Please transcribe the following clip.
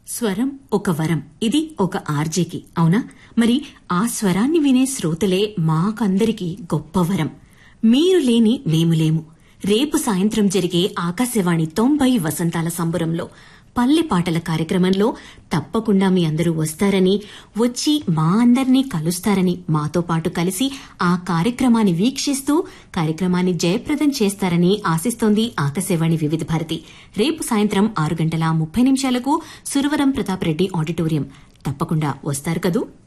స్వరం ఒక వరం ఇది ఒక ఆర్జేకి అవునా మరి ఆ స్వరాన్ని వినే శ్రోతలే మాకందరికీ గొప్ప వరం మీరు లేని మేము లేము రేపు సాయంత్రం జరిగే ఆకాశవాణి తొంభై వసంతాల సంబురంలో పల్లె పాటల కార్యక్రమంలో తప్పకుండా మీ అందరూ వస్తారని వచ్చి మా అందరినీ కలుస్తారని మాతో పాటు కలిసి ఆ కార్యక్రమాన్ని వీక్షిస్తూ కార్యక్రమాన్ని జయప్రదం చేస్తారని ఆశిస్తోంది ఆకాశవాణి వివిధ భారతి రేపు సాయంత్రం ఆరు గంటల ముప్పై నిమిషాలకు సురవరం ప్రతాప్ రెడ్డి ఆడిటోరియం తప్పకుండా వస్తారు కదూ